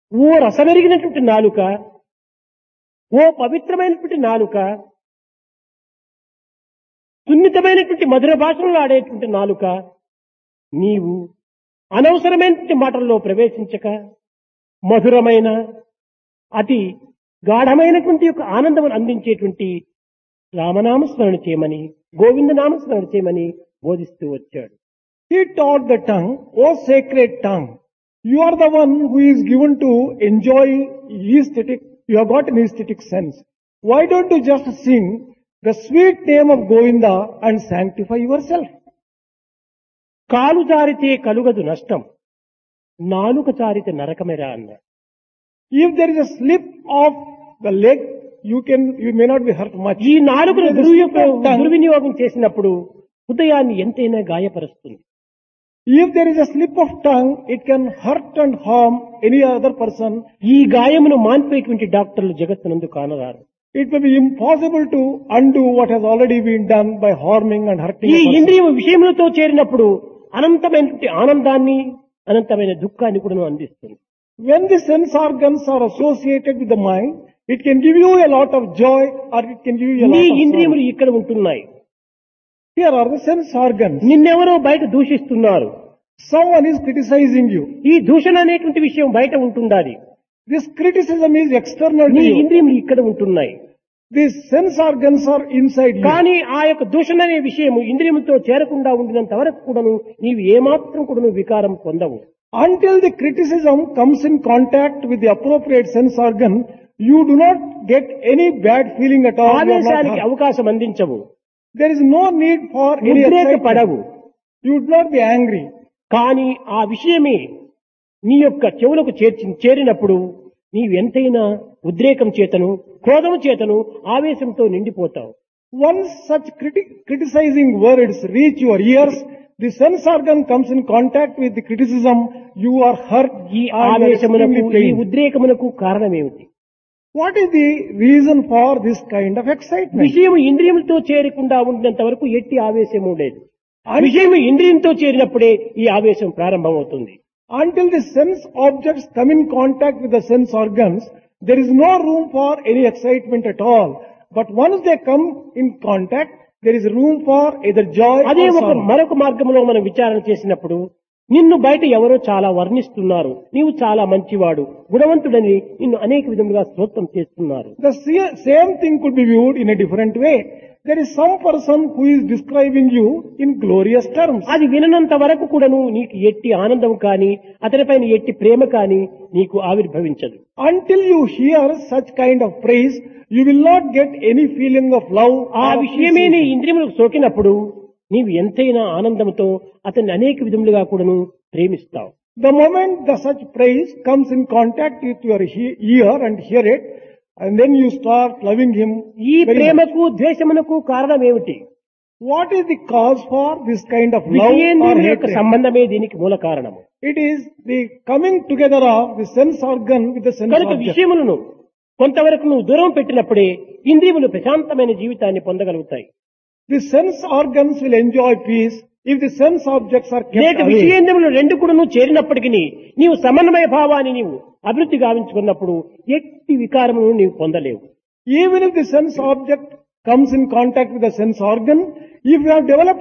ఓ రసమెరిగినటువంటి నాలుక ఓ పవిత్రమైనటువంటి నాలుక సున్నితమైనటువంటి మధుర భాషలో ఆడేటువంటి నాలుక నీవు అనవసరమైనటువంటి మాటల్లో ప్రవేశించక మధురమైన అతి గాఢమైనటువంటి యొక్క ఆనందం అందించేటువంటి రామనామస్మరణ చేయమని గోవింద నామస్మరణ చేయమని బోధిస్తూ వచ్చాడు He taught the tongue, O sacred tongue, you are the one who is given to enjoy aesthetic, you have got an aesthetic sense. Why don't you just sing the sweet name of Govinda and sanctify yourself? కాలు జారితే కలుగదు నష్టం నాలుక జారితే నరకమేరా అన్నాడు If there is a slip of the leg, you can, you may not be hurt much. ఈ నాలుగును If there is a దుర్వినియోగం slip of tongue, దుర్వినియోగం చేసినప్పుడు హృదయాన్ని ఎంతైనా గాయపరుస్తుంది If there is a slip of tongue, it can hurt and harm any other person. ఈ గాయమును మాన్పేటువంటి డాక్టర్లు జగత్తునందు కానరారు It may be impossible to undo what has already been done by harming and hurting ఈ a person. ఇంద్రియం విషయములతో చేరినప్పుడు అనంతమైనటువంటి ఆనందాన్ని అనంతమైన దుఃఖాన్ని కూడా అందిస్తుంది When the sense organs are associated with the mind, it can give you a lot of joy or it can give you a నీ lot of ఇంద్రియములు sorrow. ఇక్కడ ఉంటున్నాయి Here are the sense organs. నిన్నెవరో బయట దూషిస్తున్నారు Someone is criticizing you. ఈ దూషణ అనేటువంటి విషయం బయట ఉంటుండాలి This criticism is external to నీ you. ఇంద్రియములు ఇక్కడ ఉంటున్నాయి These sense organs are inside you. కానీ ఆ యొక్క దూషణ అనే విషయము ఇంద్రియములతో చేరకుండా ఉండినంత వరకు కూడాను నీవు ఏమాత్రం కూడాను వికారం పొందవు Until the criticism comes in contact with the appropriate sense organ, you do not get any bad feeling at all. You are not ఆవేశానికి hurt. అవకాశం అందించవు There is no need for any ఉద్రేకపడవు excitement. You would not be angry. కానీ ఆ విషయమే నీ యొక్క చెవులకు చేర్చి చేరినప్పుడు నీవు ఎంతైనా ఉద్రేకం చేతను క్రోధము చేతను ఆవేశంతో నిండిపోతావు Once such criti- criticizing words reach your ears, the sense organ comes in contact with the criticism, you are hurt, ఈ and you are ఆవేశమునకు extremely ఈ pained. ఉద్రేకమునకు కారణమేమిటి What is the reason for this kind of excitement? విషయము ఇంద్రియములతో చేరకుండా ఉండినంత వరకు ఎట్టి ఆవేశము లేదు ఆ విషయము ఇంద్రియంతో చేరినప్పుడే ఈ ఆవేశం ప్రారంభమవుతుంది Until the sense objects come in contact with the sense organs, there is no room for any excitement at all. But once they come in contact, there is room for either joy అదే or ఒక sorrow. మరొక మార్గంలో మనం విచారణ చేసినప్పుడు నిన్ను బయట ఎవరో చాలా వర్ణిస్తున్నారు నీవు చాలా మంచివాడు గుణవంతుడని నిన్ను అనేక విధములుగా స్తోత్రం చేస్తున్నారు The se- same thing could be viewed in a different way. There is some person who is describing you in glorious terms. అది విననంత వరకు కూడాను నీకు ఎట్టి ఆనందం కానీ అతనిపైన ఎట్టి ప్రేమ కానీ నీకు ఆవిర్భవించదు Until you hear such kind of praise, you will not get any feeling of love. ఆ or విషయమే నీ appreciation. ఇంద్రియములకు సోకినప్పుడు నీవు ఎంతైనా ఆనందంతో అతన్ని అనేక విధములుగా కూడాను ప్రేమిస్తావు The moment the such praise comes in contact with your he- ear and hear it, and then you start loving him. ఈ very much. ప్రేమకు ద్వేషమునకు కారణం ఏమిటి What is the cause for this kind of love or విషయేంద్రియముల యొక్క hatred? సంబంధమే దీనికి మూల కారణము It is the coming together of the sense organ with the sense కనుక object. విషయములను కొంతవరకు నువ్వు దూరం పెట్టినప్పుడే ఇంద్రియములు ప్రశాంతమైన జీవితాన్ని పొందగలుగుతాయి The sense organs will enjoy peace if the sense objects are kept లేక away. విషయేంద్రియములు రెండు కూడా నువ్వు చేరినప్పటికీ నీవు సమన్వయ భావాన్ని నీవు అభివృద్ధి గావించుకున్నప్పుడు ఎట్టి వికారమును నీవు పొందలేవు Even if the sense object comes in contact with the sense organ, if you have developed